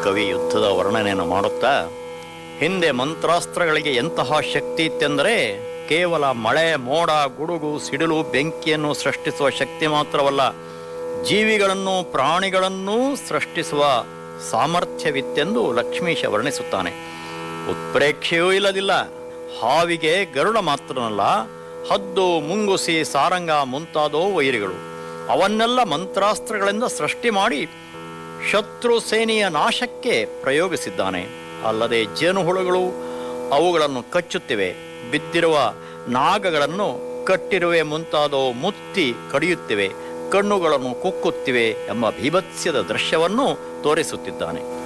ಕವಿ ಯುದ್ಧದ ವರ್ಣನೆಯನ್ನು ಮಾಡುತ್ತಾ ಹಿಂದೆ ಮಂತ್ರಾಸ್ತ್ರಗಳಿಗೆ ಎಂತಹ ಶಕ್ತಿ ಇತ್ತೆಂದರೆ ಕೇವಲ ಮಳೆ ಮೋಡ ಗುಡುಗು ಸಿಡಿಲು ಬೆಂಕಿಯನ್ನು ಸೃಷ್ಟಿಸುವ ಶಕ್ತಿ ಮಾತ್ರವಲ್ಲ ಜೀವಿಗಳನ್ನು ಪ್ರಾಣಿಗಳನ್ನೂ ಸೃಷ್ಟಿಸುವ ಸಾಮರ್ಥ್ಯವಿತ್ತೆಂದು ಲಕ್ಷ್ಮೀಶ ವರ್ಣಿಸುತ್ತಾನೆ ಉತ್ಪ್ರೇಕ್ಷೆಯೂ ಇಲ್ಲದಿಲ್ಲ ಹಾವಿಗೆ ಗರುಡ ಮಾತ್ರನಲ್ಲ ಹದ್ದು ಮುಂಗುಸಿ ಸಾರಂಗ ಮುಂತಾದವು ವೈರಿಗಳು ಅವನ್ನೆಲ್ಲ ಮಂತ್ರಾಸ್ತ್ರಗಳಿಂದ ಸೃಷ್ಟಿ ಮಾಡಿ ಶತ್ರು ಸೇನೆಯ ನಾಶಕ್ಕೆ ಪ್ರಯೋಗಿಸಿದ್ದಾನೆ ಅಲ್ಲದೆ ಜೇನುಹುಳುಗಳು ಅವುಗಳನ್ನು ಕಚ್ಚುತ್ತಿವೆ ಬಿದ್ದಿರುವ ನಾಗಗಳನ್ನು ಕಟ್ಟಿರುವೆ ಮುಂತಾದವು ಮುತ್ತಿ ಕಡಿಯುತ್ತಿವೆ ಕಣ್ಣುಗಳನ್ನು ಕುಕ್ಕುತ್ತಿವೆ ಎಂಬ ಭೀಭತ್ಸ್ಯದ ದೃಶ್ಯವನ್ನು ತೋರಿಸುತ್ತಿದ್ದಾನೆ